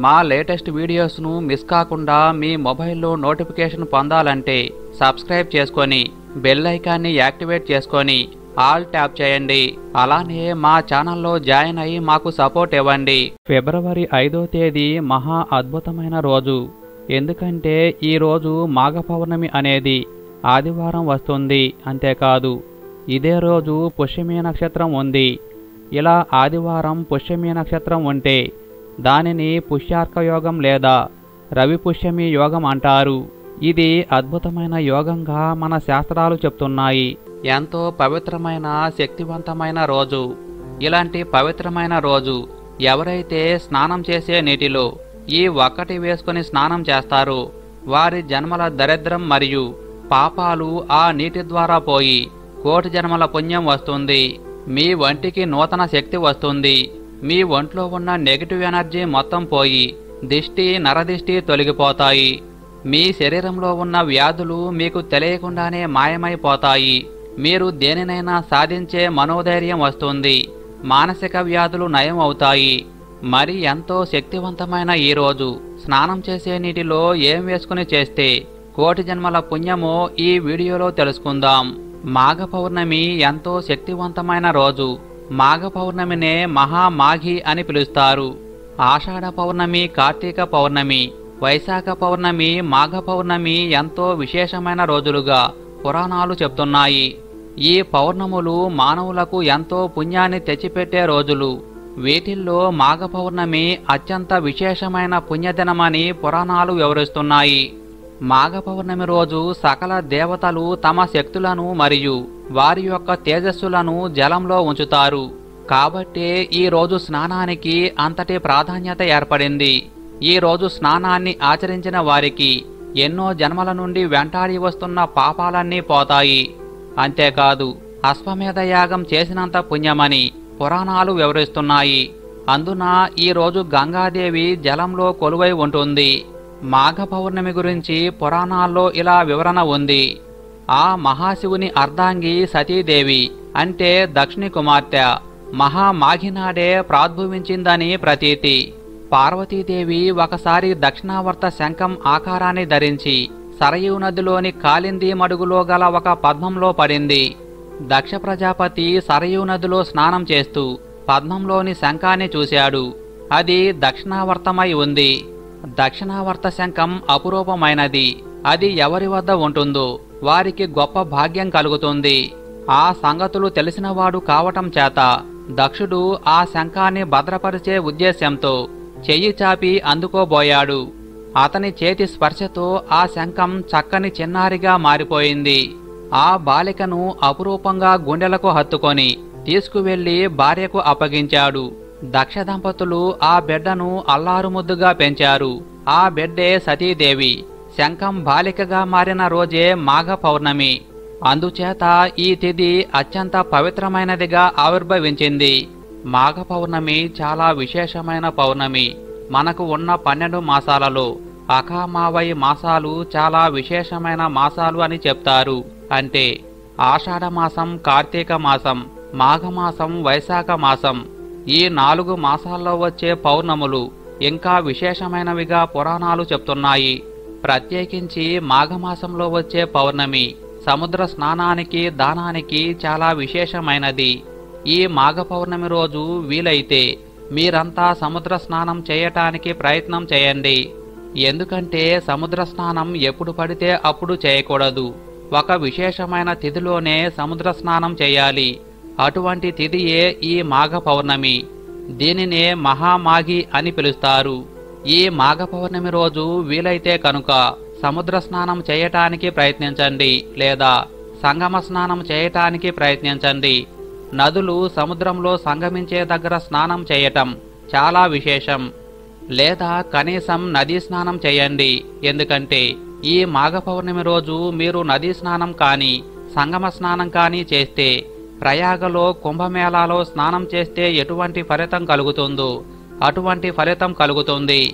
మా latest వీడియోస్ను miss కాకుండా మీ మొబైల్లో నోటిఫికేషన్ పొందాలంటే సబ్స్క్రైబ్ చేసుకొని బెల్ ఐకాన్ని యాక్టివేట్ చేసుకొని ఆల్ ట్యాప్ చేయండి అలానే మా ఛానల్లో జాయిన్ అయ్యి మాకు సపోర్ట్ ఇవ్వండి ఫిబ్రవరి ఐదో తేదీ మహా అద్భుతమైన రోజు ఎందుకంటే ఈ రోజు మాఘ పౌర్ణమి అనేది ఆదివారం వస్తుంది అంతేకాదు ఇదే రోజు పుష్యమి నక్షత్రం ఉంది ఇలా ఆదివారం పుష్యమి నక్షత్రం ఉంటే దానిని పుష్యార్క యోగం లేదా రవి పుష్యమి యోగం అంటారు ఇది అద్భుతమైన యోగంగా మన శాస్త్రాలు చెప్తున్నాయి ఎంతో పవిత్రమైన శక్తివంతమైన రోజు ఇలాంటి పవిత్రమైన రోజు ఎవరైతే స్నానం చేసే నీటిలో ఈ ఒక్కటి వేసుకొని స్నానం చేస్తారో వారి జన్మల దరిద్రం మరియు పాపాలు ఆ నీటి ద్వారా పోయి కోటి జన్మల పుణ్యం వస్తుంది మీ వంటికి నూతన శక్తి వస్తుంది మీ ఒంట్లో ఉన్న నెగిటివ్ ఎనర్జీ మొత్తం పోయి దిష్టి నరదిష్టి తొలగిపోతాయి మీ శరీరంలో ఉన్న వ్యాధులు మీకు తెలియకుండానే మాయమైపోతాయి మీరు దేనినైనా సాధించే మనోధైర్యం వస్తుంది మానసిక వ్యాధులు నయం అవుతాయి మరి ఎంతో శక్తివంతమైన ఈ రోజు స్నానం చేసే నీటిలో ఏం వేసుకుని చేస్తే కోటి జన్మల పుణ్యమో ఈ వీడియోలో తెలుసుకుందాం మాఘ పౌర్ణమి ఎంతో శక్తివంతమైన రోజు మాఘ పౌర్ణమినే మహామాఘి అని పిలుస్తారు ఆషాఢ పౌర్ణమి కార్తీక పౌర్ణమి వైశాఖ పౌర్ణమి మాఘ పౌర్ణమి ఎంతో విశేషమైన రోజులుగా పురాణాలు చెప్తున్నాయి ఈ పౌర్ణములు మానవులకు ఎంతో పుణ్యాన్ని తెచ్చిపెట్టే రోజులు వీటిల్లో మాఘ పౌర్ణమి అత్యంత విశేషమైన పుణ్యదినమని పురాణాలు వివరిస్తున్నాయి మాఘ పౌర్ణమి రోజు సకల దేవతలు తమ శక్తులను మరియు వారి యొక్క తేజస్సులను జలంలో ఉంచుతారు కాబట్టే ఈ రోజు స్నానానికి అంతటి ప్రాధాన్యత ఏర్పడింది ఈ రోజు స్నానాన్ని ఆచరించిన వారికి ఎన్నో జన్మల నుండి వెంటాడి వస్తున్న పాపాలన్నీ పోతాయి అంతేకాదు అశ్వమేధ యాగం చేసినంత పుణ్యమని పురాణాలు వివరిస్తున్నాయి అందున ఈ రోజు గంగాదేవి జలంలో కొలువై ఉంటుంది మాఘ పౌర్ణమి గురించి పురాణాల్లో ఇలా వివరణ ఉంది ఆ మహాశివుని అర్ధాంగి సతీదేవి అంటే దక్షిణి కుమార్తె మహామాఘినాడే ప్రాద్భవించిందని ప్రతీతి పార్వతీదేవి ఒకసారి దక్షిణావర్త శంఖం ఆకారాన్ని ధరించి సరయూ నదిలోని కాలింది మడుగులో గల ఒక పద్మంలో పడింది దక్ష ప్రజాపతి సరయూ నదిలో స్నానం చేస్తూ పద్మంలోని శంఖాన్ని చూశాడు అది దక్షిణావర్తమై ఉంది దక్షిణావర్త శంఖం అపురూపమైనది అది ఎవరి వద్ద ఉంటుందో వారికి గొప్ప భాగ్యం కలుగుతుంది ఆ సంగతులు తెలిసినవాడు కావటం చేత దక్షుడు ఆ శంఖాన్ని భద్రపరిచే ఉద్దేశ్యంతో చెయ్యి చాపి అందుకోబోయాడు అతని చేతి స్పర్శతో ఆ శంఖం చక్కని చిన్నారిగా మారిపోయింది ఆ బాలికను అపురూపంగా గుండెలకు హత్తుకొని తీసుకువెళ్లి భార్యకు అప్పగించాడు దక్ష దంపతులు ఆ బిడ్డను అల్లారుముద్దుగా పెంచారు ఆ బిడ్డే సతీదేవి శంఖం బాలికగా మారిన రోజే మాఘ పౌర్ణమి అందుచేత ఈ తిథి అత్యంత పవిత్రమైనదిగా ఆవిర్భవించింది మాఘ పౌర్ణమి చాలా విశేషమైన పౌర్ణమి మనకు ఉన్న పన్నెండు మాసాలలో అకామావై మాసాలు చాలా విశేషమైన మాసాలు అని చెప్తారు అంటే ఆషాఢ మాసం కార్తీక మాసం మాఘమాసం వైశాఖ మాసం ఈ నాలుగు మాసాల్లో వచ్చే పౌర్ణములు ఇంకా విశేషమైనవిగా పురాణాలు చెప్తున్నాయి ప్రత్యేకించి మాఘమాసంలో వచ్చే పౌర్ణమి సముద్ర స్నానానికి దానానికి చాలా విశేషమైనది ఈ మాఘ పౌర్ణమి రోజు వీలైతే మీరంతా సముద్ర స్నానం చేయటానికి ప్రయత్నం చేయండి ఎందుకంటే సముద్ర స్నానం ఎప్పుడు పడితే అప్పుడు చేయకూడదు ఒక విశేషమైన తిథిలోనే సముద్ర స్నానం చేయాలి అటువంటి తిథియే ఈ మాఘ పౌర్ణమి దీనినే మహామాఘి అని పిలుస్తారు ఈ మాఘ పౌర్ణమి రోజు వీలైతే కనుక సముద్ర స్నానం చేయటానికి ప్రయత్నించండి లేదా సంగమ స్నానం చేయటానికి ప్రయత్నించండి నదులు సముద్రంలో సంగమించే దగ్గర స్నానం చేయటం చాలా విశేషం లేదా కనీసం నదీ స్నానం చేయండి ఎందుకంటే ఈ మాఘ పౌర్ణమి రోజు మీరు నదీ స్నానం కానీ సంగమ స్నానం కానీ చేస్తే ప్రయాగలో కుంభమేళాలో స్నానం చేస్తే ఎటువంటి ఫలితం కలుగుతుందో అటువంటి ఫలితం కలుగుతుంది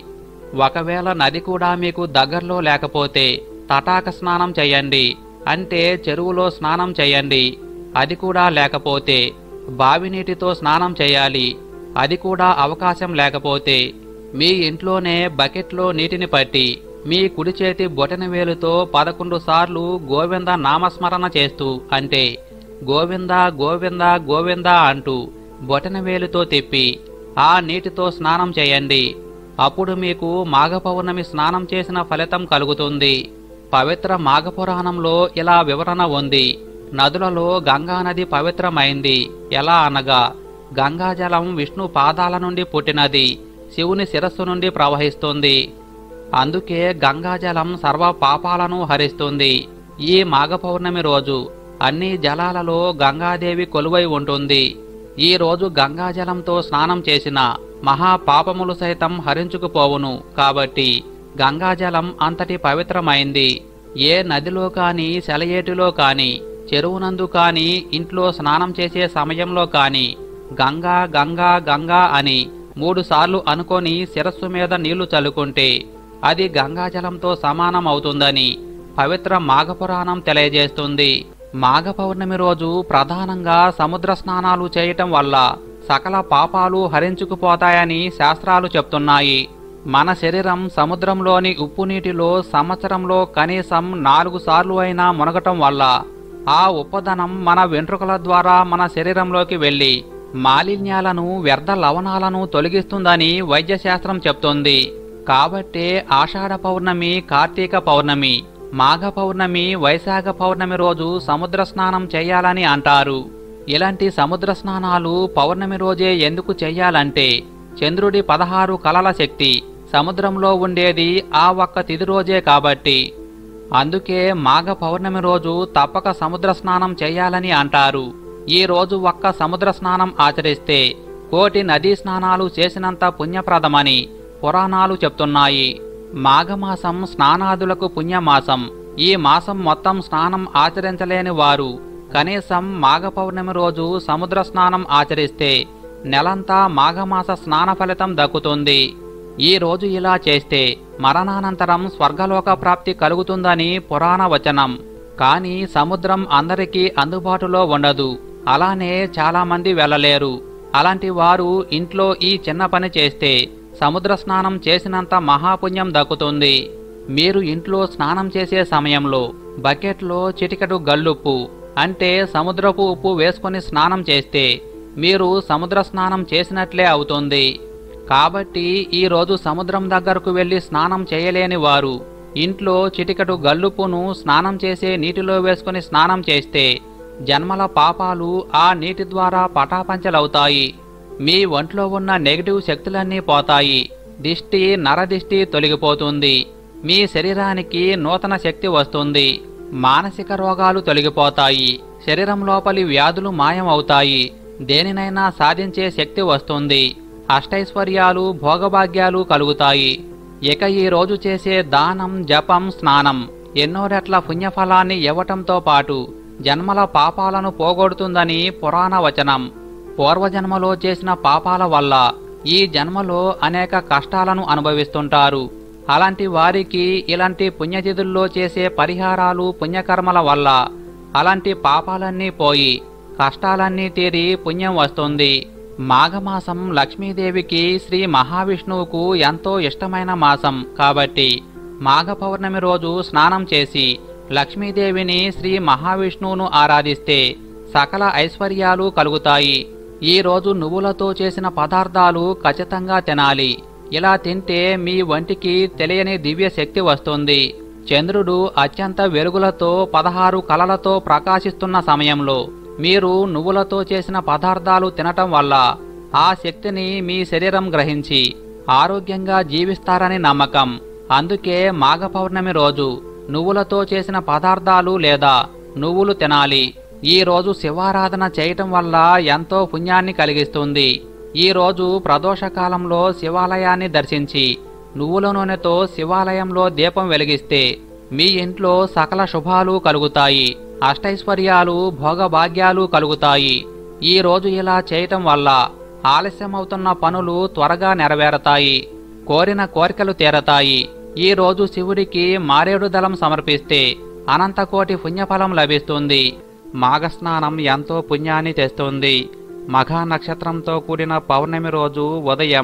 ఒకవేళ నది కూడా మీకు దగ్గరలో లేకపోతే తటాక స్నానం చేయండి అంటే చెరువులో స్నానం చేయండి అది కూడా లేకపోతే బావి నీటితో స్నానం చేయాలి అది కూడా అవకాశం లేకపోతే మీ ఇంట్లోనే బకెట్లో నీటిని పట్టి మీ కుడి చేతి బొటన వేలుతో పదకొండు సార్లు గోవింద నామస్మరణ చేస్తూ అంటే గోవింద గోవింద గోవింద అంటూ బొటన వేలుతో తిప్పి ఆ నీటితో స్నానం చేయండి అప్పుడు మీకు మాఘ పౌర్ణమి స్నానం చేసిన ఫలితం కలుగుతుంది పవిత్ర మాఘపురాణంలో ఇలా వివరణ ఉంది నదులలో గంగా నది పవిత్రమైంది ఎలా అనగా గంగాజలం విష్ణు పాదాల నుండి పుట్టినది శివుని శిరస్సు నుండి ప్రవహిస్తుంది అందుకే గంగాజలం సర్వ పాపాలను హరిస్తుంది ఈ మాఘ పౌర్ణమి రోజు అన్ని జలాలలో గంగాదేవి కొలువై ఉంటుంది ఈ రోజు గంగాజలంతో స్నానం చేసిన మహా పాపములు సైతం హరించుకుపోవును కాబట్టి గంగాజలం అంతటి పవిత్రమైంది ఏ నదిలో కాని సెలయేటిలో కాని చెరువునందు కాని ఇంట్లో స్నానం చేసే సమయంలో కాని గంగా గంగా గంగా అని మూడు సార్లు అనుకొని శిరస్సు మీద నీళ్లు చల్లుకుంటే అది గంగాజలంతో సమానం అవుతుందని పవిత్ర మాఘపురాణం తెలియజేస్తుంది మాఘ పౌర్ణమి రోజు ప్రధానంగా సముద్ర స్నానాలు చేయటం వల్ల సకల పాపాలు హరించుకుపోతాయని శాస్త్రాలు చెప్తున్నాయి మన శరీరం సముద్రంలోని ఉప్పు నీటిలో సంవత్సరంలో కనీసం నాలుగు సార్లు అయినా మునగటం వల్ల ఆ ఉప్పదనం మన వెంట్రుకల ద్వారా మన శరీరంలోకి వెళ్ళి మాలిన్యాలను వ్యర్థ లవణాలను తొలగిస్తుందని వైద్యశాస్త్రం చెప్తోంది కాబట్టే ఆషాఢ పౌర్ణమి కార్తీక పౌర్ణమి మాఘ పౌర్ణమి వైశాఖ పౌర్ణమి రోజు సముద్ర స్నానం చేయాలని అంటారు ఇలాంటి సముద్ర స్నానాలు పౌర్ణమి రోజే ఎందుకు చెయ్యాలంటే చంద్రుడి పదహారు కలల శక్తి సముద్రంలో ఉండేది ఆ ఒక్క తిది రోజే కాబట్టి అందుకే మాఘ పౌర్ణమి రోజు తప్పక సముద్ర స్నానం చేయాలని అంటారు ఈ రోజు ఒక్క సముద్ర స్నానం ఆచరిస్తే కోటి నదీ స్నానాలు చేసినంత పుణ్యప్రదమని పురాణాలు చెప్తున్నాయి మాఘమాసం స్నానాదులకు పుణ్యమాసం ఈ మాసం మొత్తం స్నానం ఆచరించలేని వారు కనీసం మాఘ పౌర్ణమి రోజు సముద్ర స్నానం ఆచరిస్తే నెలంతా మాఘమాస స్నాన ఫలితం దక్కుతుంది ఈ రోజు ఇలా చేస్తే మరణానంతరం స్వర్గలోక ప్రాప్తి కలుగుతుందని పురాణ వచనం కానీ సముద్రం అందరికీ అందుబాటులో ఉండదు అలానే చాలా మంది వెళ్ళలేరు అలాంటి వారు ఇంట్లో ఈ చిన్న పని చేస్తే సముద్ర స్నానం చేసినంత మహాపుణ్యం దక్కుతుంది మీరు ఇంట్లో స్నానం చేసే సమయంలో బకెట్లో చిటికెడు గల్లుప్పు అంటే సముద్రపు ఉప్పు వేసుకొని స్నానం చేస్తే మీరు సముద్ర స్నానం చేసినట్లే అవుతుంది కాబట్టి ఈ రోజు సముద్రం దగ్గరకు వెళ్లి స్నానం చేయలేని వారు ఇంట్లో చిటికటు గల్లుపును స్నానం చేసే నీటిలో వేసుకుని స్నానం చేస్తే జన్మల పాపాలు ఆ నీటి ద్వారా పటాపంచలవుతాయి మీ ఒంట్లో ఉన్న నెగిటివ్ శక్తులన్నీ పోతాయి దిష్టి నరదిష్టి తొలగిపోతుంది మీ శరీరానికి నూతన శక్తి వస్తుంది మానసిక రోగాలు తొలగిపోతాయి శరీరం లోపలి వ్యాధులు మాయం అవుతాయి దేనినైనా సాధించే శక్తి వస్తుంది అష్టైశ్వర్యాలు భోగభాగ్యాలు కలుగుతాయి ఇక ఈ రోజు చేసే దానం జపం స్నానం ఎన్నో రెట్ల పుణ్యఫలాన్ని ఇవ్వటంతో పాటు జన్మల పాపాలను పోగొడుతుందని పురాణ వచనం పూర్వజన్మలో చేసిన పాపాల వల్ల ఈ జన్మలో అనేక కష్టాలను అనుభవిస్తుంటారు అలాంటి వారికి ఇలాంటి పుణ్యతిథుల్లో చేసే పరిహారాలు పుణ్యకర్మల వల్ల అలాంటి పాపాలన్నీ పోయి కష్టాలన్నీ తీరి పుణ్యం వస్తుంది మాఘమాసం లక్ష్మీదేవికి శ్రీ మహావిష్ణువుకు ఎంతో ఇష్టమైన మాసం కాబట్టి మాఘ పౌర్ణమి రోజు స్నానం చేసి లక్ష్మీదేవిని శ్రీ మహావిష్ణువును ఆరాధిస్తే సకల ఐశ్వర్యాలు కలుగుతాయి ఈ రోజు నువ్వులతో చేసిన పదార్థాలు ఖచ్చితంగా తినాలి ఇలా తింటే మీ వంటికి తెలియని దివ్య శక్తి వస్తుంది చంద్రుడు అత్యంత వెలుగులతో పదహారు కలలతో ప్రకాశిస్తున్న సమయంలో మీరు నువ్వులతో చేసిన పదార్థాలు తినటం వల్ల ఆ శక్తిని మీ శరీరం గ్రహించి ఆరోగ్యంగా జీవిస్తారని నమ్మకం అందుకే మాఘ పౌర్ణమి రోజు నువ్వులతో చేసిన పదార్థాలు లేదా నువ్వులు తినాలి ఈ రోజు శివారాధన చేయటం వల్ల ఎంతో పుణ్యాన్ని కలిగిస్తుంది ఈ రోజు ప్రదోష కాలంలో శివాలయాన్ని దర్శించి నువ్వుల నూనెతో శివాలయంలో దీపం వెలిగిస్తే మీ ఇంట్లో సకల శుభాలు కలుగుతాయి అష్టైశ్వర్యాలు భోగభాగ్యాలు కలుగుతాయి ఈ రోజు ఇలా చేయటం వల్ల ఆలస్యమవుతున్న పనులు త్వరగా నెరవేరతాయి కోరిన కోరికలు తీరతాయి ఈ రోజు శివుడికి మారేడు దళం సమర్పిస్తే అనంతకోటి పుణ్యఫలం లభిస్తుంది మాఘస్నానం ఎంతో పుణ్యాన్ని తెస్తుంది మఘా నక్షత్రంతో కూడిన పౌర్ణమి రోజు ఉదయం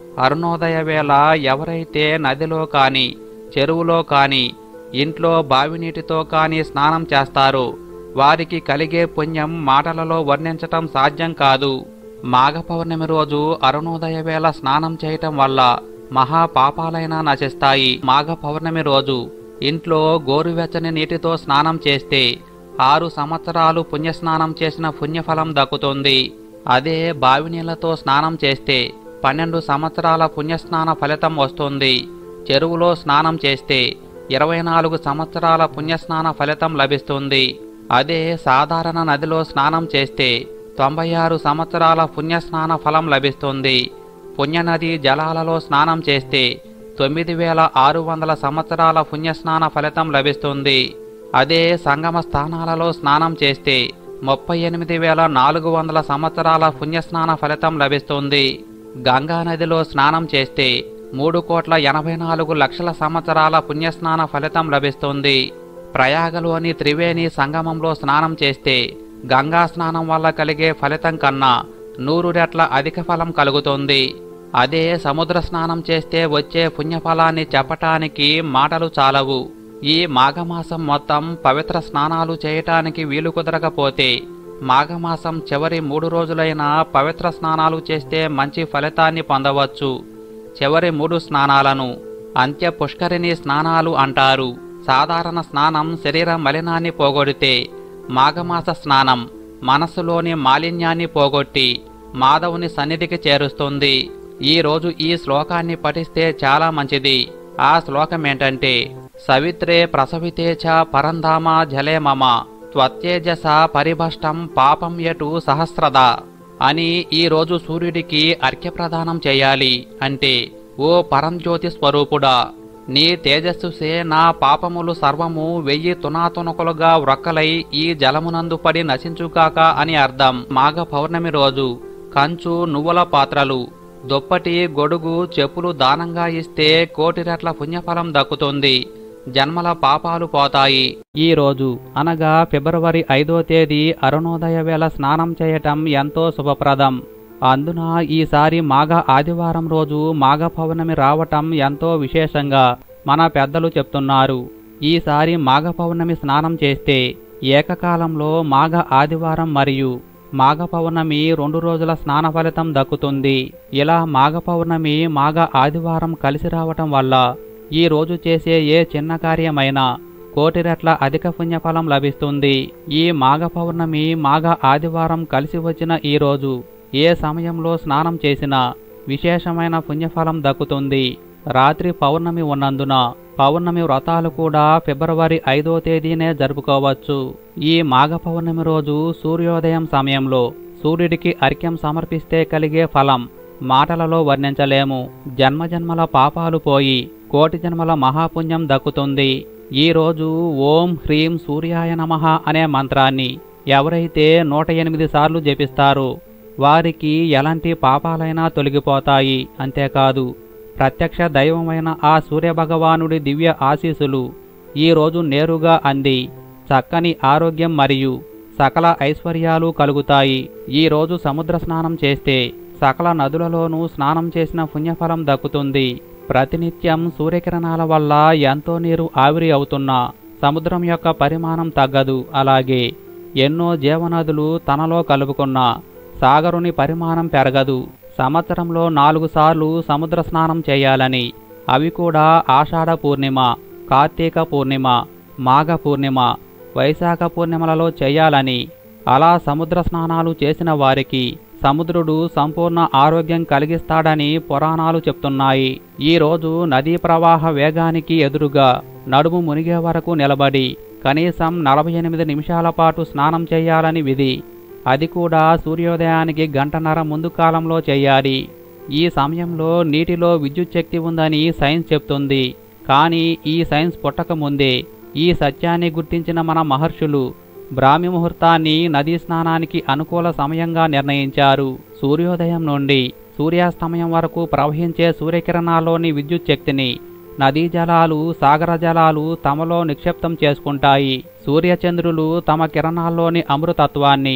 అరుణోదయ వేళ ఎవరైతే నదిలో కాని చెరువులో కాని ఇంట్లో బావినీటితో కాని స్నానం చేస్తారో వారికి కలిగే పుణ్యం మాటలలో వర్ణించటం సాధ్యం కాదు మాఘ పౌర్ణమి రోజు అరుణోదయ వేళ స్నానం చేయటం వల్ల మహా పాపాలైనా నశిస్తాయి మాఘ పౌర్ణమి రోజు ఇంట్లో గోరువెచ్చని నీటితో స్నానం చేస్తే ఆరు సంవత్సరాలు పుణ్యస్నానం చేసిన పుణ్యఫలం దక్కుతుంది అదే బావి నీళ్లతో స్నానం చేస్తే పన్నెండు సంవత్సరాల పుణ్యస్నాన ఫలితం వస్తుంది చెరువులో స్నానం చేస్తే ఇరవై నాలుగు సంవత్సరాల పుణ్యస్నాన ఫలితం లభిస్తుంది అదే సాధారణ నదిలో స్నానం చేస్తే తొంభై ఆరు సంవత్సరాల పుణ్యస్నాన ఫలం లభిస్తుంది పుణ్యనది జలాలలో స్నానం చేస్తే తొమ్మిది వేల ఆరు వందల సంవత్సరాల పుణ్యస్నాన ఫలితం లభిస్తుంది అదే సంగమ స్థానాలలో స్నానం చేస్తే ముప్పై ఎనిమిది వేల నాలుగు వందల సంవత్సరాల పుణ్యస్నాన ఫలితం లభిస్తుంది గంగా నదిలో స్నానం చేస్తే మూడు కోట్ల ఎనభై నాలుగు లక్షల సంవత్సరాల పుణ్యస్నాన ఫలితం లభిస్తుంది ప్రయాగలోని త్రివేణి సంగమంలో స్నానం చేస్తే గంగా స్నానం వల్ల కలిగే ఫలితం కన్నా నూరు రెట్ల అధిక ఫలం కలుగుతుంది అదే సముద్ర స్నానం చేస్తే వచ్చే పుణ్యఫలాన్ని చెప్పటానికి మాటలు చాలవు ఈ మాఘమాసం మొత్తం పవిత్ర స్నానాలు చేయటానికి వీలు కుదరకపోతే మాఘమాసం చివరి మూడు రోజులైన పవిత్ర స్నానాలు చేస్తే మంచి ఫలితాన్ని పొందవచ్చు చివరి మూడు స్నానాలను అంత్య పుష్కరిణి స్నానాలు అంటారు సాధారణ స్నానం శరీర మలినాన్ని పోగొడితే మాఘమాస స్నానం మనస్సులోని మాలిన్యాన్ని పోగొట్టి మాధవుని సన్నిధికి చేరుస్తుంది ఈ రోజు ఈ శ్లోకాన్ని పఠిస్తే చాలా మంచిది ఆ శ్లోకం ఏంటంటే సవిత్రే ప్రసవితే చ పరంధామ జలే మమ త్వత్తేజస పరిభష్టం పాపం యటు సహస్రద అని ఈ రోజు సూర్యుడికి అర్ఘ్యప్రదానం చేయాలి అంటే ఓ పరంజ్యోతి స్వరూపుడా నీ తేజస్సుసే నా పాపములు సర్వము వెయ్యి తునాతునకులుగా వ్రొక్కలై ఈ జలమునందు పడి నశించుగాక అని అర్థం మాఘ పౌర్ణమి రోజు కంచు నువ్వుల పాత్రలు దుప్పటి గొడుగు చెప్పులు దానంగా ఇస్తే కోటి రెట్ల పుణ్యఫలం దక్కుతుంది జన్మల పాపాలు పోతాయి ఈ రోజు అనగా ఫిబ్రవరి ఐదో తేదీ అరుణోదయ వేళ స్నానం చేయటం ఎంతో శుభప్రదం అందున ఈసారి మాఘ ఆదివారం రోజు మాఘ పౌర్ణమి రావటం ఎంతో విశేషంగా మన పెద్దలు చెప్తున్నారు ఈసారి మాఘ పౌర్ణమి స్నానం చేస్తే ఏకకాలంలో మాఘ ఆదివారం మరియు మాఘ పౌర్ణమి రెండు రోజుల స్నాన ఫలితం దక్కుతుంది ఇలా మాఘ పౌర్ణమి మాఘ ఆదివారం కలిసి రావటం వల్ల ఈ రోజు చేసే ఏ చిన్న కార్యమైనా కోటి రెట్ల అధిక పుణ్యఫలం లభిస్తుంది ఈ మాఘ పౌర్ణమి మాఘ ఆదివారం కలిసి వచ్చిన ఈ రోజు ఏ సమయంలో స్నానం చేసినా విశేషమైన పుణ్యఫలం దక్కుతుంది రాత్రి పౌర్ణమి ఉన్నందున పౌర్ణమి వ్రతాలు కూడా ఫిబ్రవరి ఐదో తేదీనే జరుపుకోవచ్చు ఈ మాఘ పౌర్ణమి రోజు సూర్యోదయం సమయంలో సూర్యుడికి అర్ఘ్యం సమర్పిస్తే కలిగే ఫలం మాటలలో వర్ణించలేము జన్మజన్మల పాపాలు పోయి కోటి జన్మల మహాపుణ్యం దక్కుతుంది ఈ రోజు ఓం హ్రీం సూర్యాయ నమః అనే మంత్రాన్ని ఎవరైతే నూట ఎనిమిది సార్లు జపిస్తారో వారికి ఎలాంటి పాపాలైనా తొలగిపోతాయి అంతేకాదు ప్రత్యక్ష దైవమైన ఆ సూర్యభగవానుడి దివ్య ఆశీస్సులు ఈ రోజు నేరుగా అంది చక్కని ఆరోగ్యం మరియు సకల ఐశ్వర్యాలు కలుగుతాయి ఈ రోజు సముద్ర స్నానం చేస్తే సకల నదులలోనూ స్నానం చేసిన పుణ్యఫలం దక్కుతుంది ప్రతినిత్యం సూర్యకిరణాల వల్ల ఎంతో నీరు ఆవిరి అవుతున్నా సముద్రం యొక్క పరిమాణం తగ్గదు అలాగే ఎన్నో జీవనదులు తనలో కలుపుకున్న సాగరుని పరిమాణం పెరగదు సంవత్సరంలో నాలుగు సార్లు సముద్ర స్నానం చేయాలని అవి కూడా ఆషాఢ పూర్ణిమ కార్తీక పూర్ణిమ మాఘ పూర్ణిమ వైశాఖ పూర్ణిమలలో చేయాలని అలా సముద్ర స్నానాలు చేసిన వారికి సముద్రుడు సంపూర్ణ ఆరోగ్యం కలిగిస్తాడని పురాణాలు చెప్తున్నాయి ఈ రోజు నదీ ప్రవాహ వేగానికి ఎదురుగా నడుము మునిగే వరకు నిలబడి కనీసం నలభై ఎనిమిది నిమిషాల పాటు స్నానం చేయాలని విధి అది కూడా సూర్యోదయానికి గంటన్నర ముందు కాలంలో చేయాలి ఈ సమయంలో నీటిలో విద్యుత్ శక్తి ఉందని సైన్స్ చెప్తుంది కానీ ఈ సైన్స్ పుట్టకముందే ఈ సత్యాన్ని గుర్తించిన మన మహర్షులు బ్రాహ్మి ముహూర్తాన్ని నదీ స్నానానికి అనుకూల సమయంగా నిర్ణయించారు సూర్యోదయం నుండి సూర్యాస్తమయం వరకు ప్రవహించే సూర్యకిరణాల్లోని విద్యుత్ శక్తిని నదీ జలాలు సాగర జలాలు తమలో నిక్షిప్తం చేసుకుంటాయి సూర్యచంద్రులు తమ కిరణాల్లోని అమృతత్వాన్ని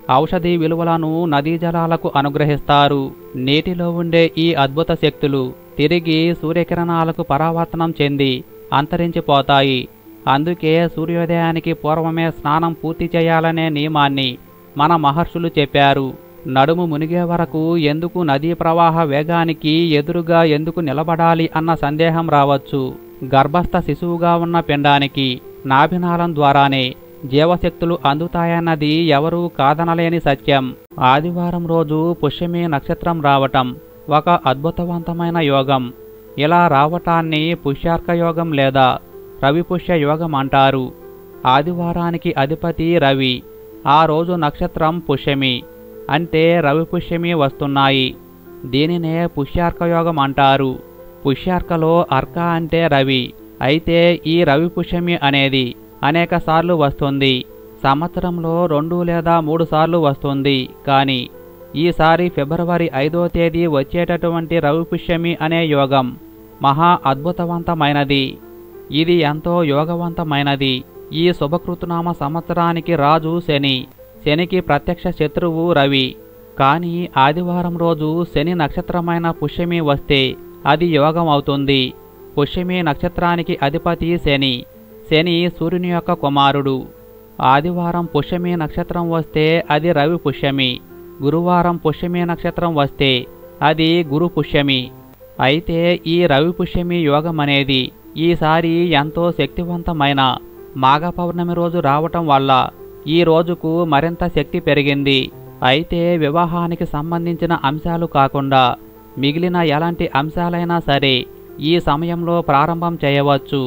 ఔషధి విలువలను నదీ జలాలకు అనుగ్రహిస్తారు నీటిలో ఉండే ఈ అద్భుత శక్తులు తిరిగి సూర్యకిరణాలకు పరావర్తనం చెంది అంతరించిపోతాయి అందుకే సూర్యోదయానికి పూర్వమే స్నానం పూర్తి చేయాలనే నియమాన్ని మన మహర్షులు చెప్పారు నడుము మునిగే వరకు ఎందుకు నదీ ప్రవాహ వేగానికి ఎదురుగా ఎందుకు నిలబడాలి అన్న సందేహం రావచ్చు గర్భస్థ శిశువుగా ఉన్న పిండానికి నాభినాళం ద్వారానే జీవశక్తులు అందుతాయన్నది ఎవరూ కాదనలేని సత్యం ఆదివారం రోజు పుష్యమి నక్షత్రం రావటం ఒక అద్భుతవంతమైన యోగం ఇలా రావటాన్ని పుష్యార్క యోగం లేదా రవిపుష్య యోగం అంటారు ఆదివారానికి అధిపతి రవి ఆ రోజు నక్షత్రం పుష్యమి అంటే రవి పుష్యమి వస్తున్నాయి దీనినే పుష్యార్క యోగం అంటారు పుష్యార్కలో అర్క అంటే రవి అయితే ఈ రవి పుష్యమి అనేది అనేక సార్లు వస్తుంది సంవత్సరంలో రెండు లేదా మూడు సార్లు వస్తుంది కానీ ఈసారి ఫిబ్రవరి ఐదో తేదీ వచ్చేటటువంటి రవి పుష్యమి అనే యోగం మహా అద్భుతవంతమైనది ఇది ఎంతో యోగవంతమైనది ఈ శుభకృతునామ సంవత్సరానికి రాజు శని శనికి ప్రత్యక్ష శత్రువు రవి కానీ ఆదివారం రోజు శని నక్షత్రమైన పుష్యమి వస్తే అది యోగం అవుతుంది పుష్యమి నక్షత్రానికి అధిపతి శని శని సూర్యుని యొక్క కుమారుడు ఆదివారం పుష్యమి నక్షత్రం వస్తే అది రవి పుష్యమి గురువారం పుష్యమి నక్షత్రం వస్తే అది గురు పుష్యమి అయితే ఈ రవి పుష్యమి యోగం అనేది ఈసారి ఎంతో శక్తివంతమైన మాఘ పౌర్ణమి రోజు రావటం వల్ల ఈ రోజుకు మరింత శక్తి పెరిగింది అయితే వివాహానికి సంబంధించిన అంశాలు కాకుండా మిగిలిన ఎలాంటి అంశాలైనా సరే ఈ సమయంలో ప్రారంభం చేయవచ్చు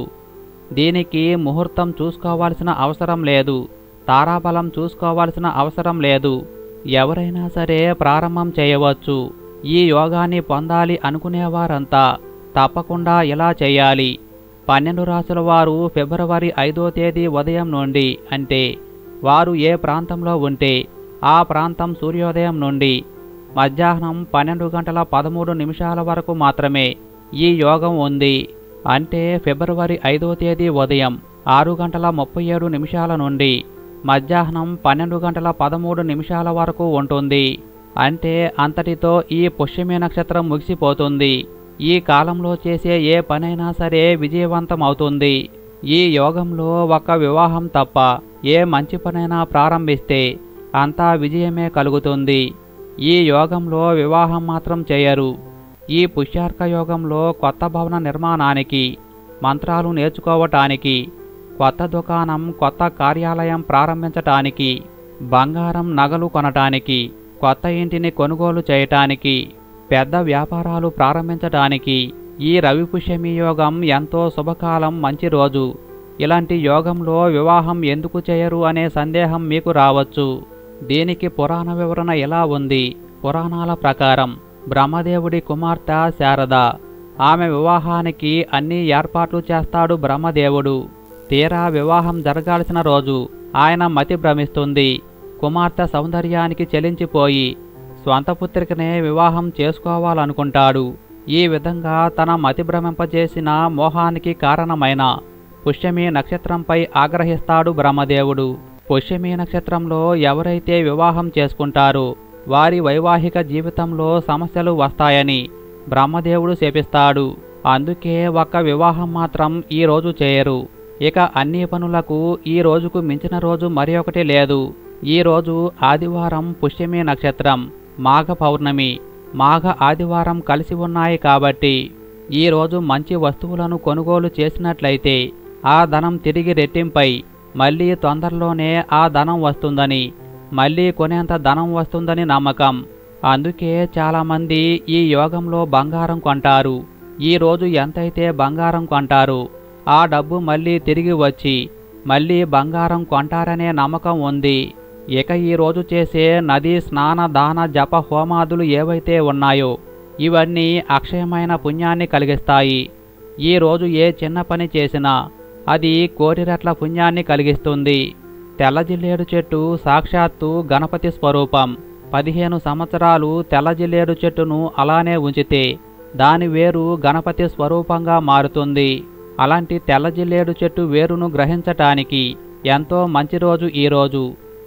దీనికి ముహూర్తం చూసుకోవాల్సిన అవసరం లేదు తారాబలం చూసుకోవాల్సిన అవసరం లేదు ఎవరైనా సరే ప్రారంభం చేయవచ్చు ఈ యోగాన్ని పొందాలి అనుకునేవారంతా తప్పకుండా ఇలా చేయాలి పన్నెండు రాసుల వారు ఫిబ్రవరి ఐదో తేదీ ఉదయం నుండి అంటే వారు ఏ ప్రాంతంలో ఉంటే ఆ ప్రాంతం సూర్యోదయం నుండి మధ్యాహ్నం పన్నెండు గంటల పదమూడు నిమిషాల వరకు మాత్రమే ఈ యోగం ఉంది అంటే ఫిబ్రవరి ఐదో తేదీ ఉదయం ఆరు గంటల ముప్పై ఏడు నిమిషాల నుండి మధ్యాహ్నం పన్నెండు గంటల పదమూడు నిమిషాల వరకు ఉంటుంది అంటే అంతటితో ఈ పుష్యమి నక్షత్రం ముగిసిపోతుంది ఈ కాలంలో చేసే ఏ పనైనా సరే విజయవంతం అవుతుంది ఈ యోగంలో ఒక వివాహం తప్ప ఏ మంచి పనైనా ప్రారంభిస్తే అంతా విజయమే కలుగుతుంది ఈ యోగంలో వివాహం మాత్రం చేయరు ఈ పుష్యార్క యోగంలో కొత్త భవన నిర్మాణానికి మంత్రాలు నేర్చుకోవటానికి కొత్త దుకాణం కొత్త కార్యాలయం ప్రారంభించటానికి బంగారం నగలు కొనటానికి కొత్త ఇంటిని కొనుగోలు చేయటానికి పెద్ద వ్యాపారాలు ప్రారంభించటానికి ఈ రవి పుష్యమి యోగం ఎంతో శుభకాలం మంచి రోజు ఇలాంటి యోగంలో వివాహం ఎందుకు చేయరు అనే సందేహం మీకు రావచ్చు దీనికి పురాణ వివరణ ఎలా ఉంది పురాణాల ప్రకారం బ్రహ్మదేవుడి కుమార్తె శారద ఆమె వివాహానికి అన్ని ఏర్పాట్లు చేస్తాడు బ్రహ్మదేవుడు తీరా వివాహం జరగాల్సిన రోజు ఆయన మతి భ్రమిస్తుంది కుమార్తె సౌందర్యానికి చెలించిపోయి స్వంత పుత్రికనే వివాహం చేసుకోవాలనుకుంటాడు ఈ విధంగా తన మతి భ్రమింపజేసిన మోహానికి కారణమైన పుష్యమి నక్షత్రంపై ఆగ్రహిస్తాడు బ్రహ్మదేవుడు పుష్యమి నక్షత్రంలో ఎవరైతే వివాహం చేసుకుంటారో వారి వైవాహిక జీవితంలో సమస్యలు వస్తాయని బ్రహ్మదేవుడు శపిస్తాడు అందుకే ఒక్క వివాహం మాత్రం ఈ రోజు చేయరు ఇక అన్ని పనులకు ఈ రోజుకు మించిన రోజు మరి ఒకటి లేదు ఈ రోజు ఆదివారం పుష్యమి నక్షత్రం మాఘ పౌర్ణమి మాఘ ఆదివారం కలిసి ఉన్నాయి కాబట్టి ఈ రోజు మంచి వస్తువులను కొనుగోలు చేసినట్లయితే ఆ ధనం తిరిగి రెట్టింపై మళ్ళీ తొందరలోనే ఆ ధనం వస్తుందని మళ్ళీ కొనేంత ధనం వస్తుందని నమ్మకం అందుకే చాలామంది ఈ యోగంలో బంగారం కొంటారు ఈ రోజు ఎంతైతే బంగారం కొంటారు ఆ డబ్బు మళ్ళీ తిరిగి వచ్చి మళ్ళీ బంగారం కొంటారనే నమ్మకం ఉంది ఇక ఈ రోజు చేసే నది స్నాన దాన జప హోమాదులు ఏవైతే ఉన్నాయో ఇవన్నీ అక్షయమైన పుణ్యాన్ని కలిగిస్తాయి ఈ రోజు ఏ చిన్న పని చేసినా అది కోరిరెట్ల పుణ్యాన్ని కలిగిస్తుంది తెల్ల జిల్లేడు చెట్టు సాక్షాత్తు గణపతి స్వరూపం పదిహేను సంవత్సరాలు తెల్ల జిల్లేడు చెట్టును అలానే ఉంచితే దాని వేరు గణపతి స్వరూపంగా మారుతుంది అలాంటి తెల్ల జిల్లేడు చెట్టు వేరును గ్రహించటానికి ఎంతో మంచి రోజు ఈ రోజు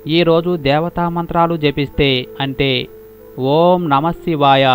ఈరోజు దేవతా మంత్రాలు జపిస్తే అంటే ఓం నమశివాయ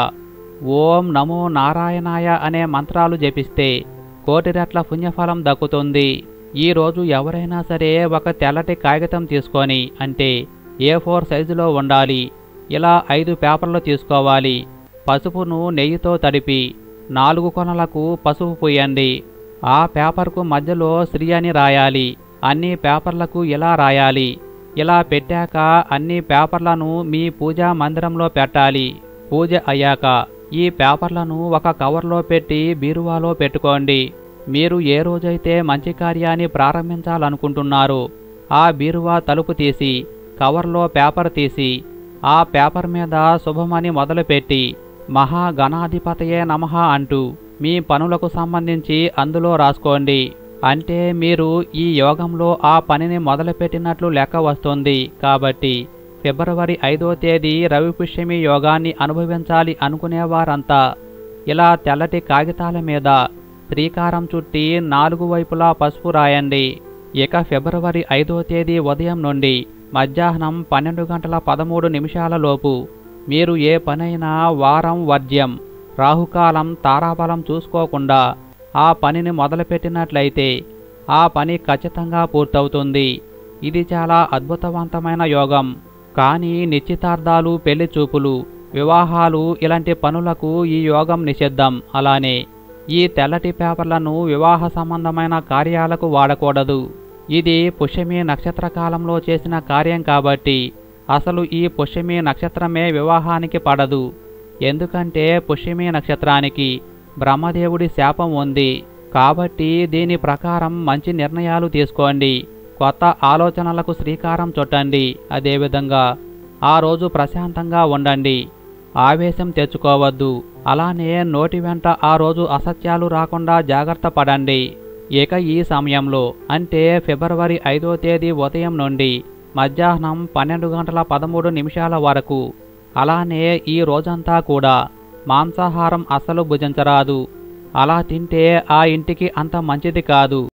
ఓం నమో నారాయణాయ అనే మంత్రాలు జపిస్తే కోటి రెట్ల పుణ్యఫలం దక్కుతుంది ఈరోజు ఎవరైనా సరే ఒక తెల్లటి కాగితం తీసుకొని అంటే ఏ ఫోర్ సైజులో ఉండాలి ఇలా ఐదు పేపర్లు తీసుకోవాలి పసుపును నెయ్యితో తడిపి నాలుగు కొనలకు పసుపు పూయండి ఆ పేపర్కు మధ్యలో శ్రీ అని రాయాలి అన్ని పేపర్లకు ఇలా రాయాలి ఇలా పెట్టాక అన్ని పేపర్లను మీ పూజా మందిరంలో పెట్టాలి పూజ అయ్యాక ఈ పేపర్లను ఒక కవర్లో పెట్టి బీరువాలో పెట్టుకోండి మీరు ఏ రోజైతే మంచి కార్యాన్ని ప్రారంభించాలనుకుంటున్నారో ఆ బీరువా తలుపు తీసి కవర్లో పేపర్ తీసి ఆ పేపర్ మీద శుభమని మొదలుపెట్టి మహాగణాధిపతయే నమః అంటూ మీ పనులకు సంబంధించి అందులో రాసుకోండి అంటే మీరు ఈ యోగంలో ఆ పనిని మొదలుపెట్టినట్లు లెక్క వస్తుంది కాబట్టి ఫిబ్రవరి ఐదో తేదీ రవిపుష్యమి యోగాన్ని అనుభవించాలి అనుకునేవారంతా ఇలా తెల్లటి కాగితాల మీద శ్రీకారం చుట్టి నాలుగు వైపులా పసుపు రాయండి ఇక ఫిబ్రవరి ఐదో తేదీ ఉదయం నుండి మధ్యాహ్నం పన్నెండు గంటల పదమూడు నిమిషాల లోపు మీరు ఏ పనైనా వారం వర్జ్యం రాహుకాలం తారాబలం చూసుకోకుండా ఆ పనిని మొదలుపెట్టినట్లయితే ఆ పని ఖచ్చితంగా పూర్తవుతుంది ఇది చాలా అద్భుతవంతమైన యోగం కానీ నిశ్చితార్థాలు పెళ్లి చూపులు వివాహాలు ఇలాంటి పనులకు ఈ యోగం నిషిద్ధం అలానే ఈ తెల్లటి పేపర్లను వివాహ సంబంధమైన కార్యాలకు వాడకూడదు ఇది పుష్యమి నక్షత్ర కాలంలో చేసిన కార్యం కాబట్టి అసలు ఈ పుష్యమి నక్షత్రమే వివాహానికి పడదు ఎందుకంటే పుష్యమి నక్షత్రానికి బ్రహ్మదేవుడి శాపం ఉంది కాబట్టి దీని ప్రకారం మంచి నిర్ణయాలు తీసుకోండి కొత్త ఆలోచనలకు శ్రీకారం చుట్టండి అదేవిధంగా ఆ రోజు ప్రశాంతంగా ఉండండి ఆవేశం తెచ్చుకోవద్దు అలానే నోటి వెంట ఆ రోజు అసత్యాలు రాకుండా జాగ్రత్త పడండి ఇక ఈ సమయంలో అంటే ఫిబ్రవరి ఐదో తేదీ ఉదయం నుండి మధ్యాహ్నం పన్నెండు గంటల పదమూడు నిమిషాల వరకు అలానే ఈ రోజంతా కూడా మాంసాహారం అస్సలు భుజించరాదు అలా తింటే ఆ ఇంటికి అంత మంచిది కాదు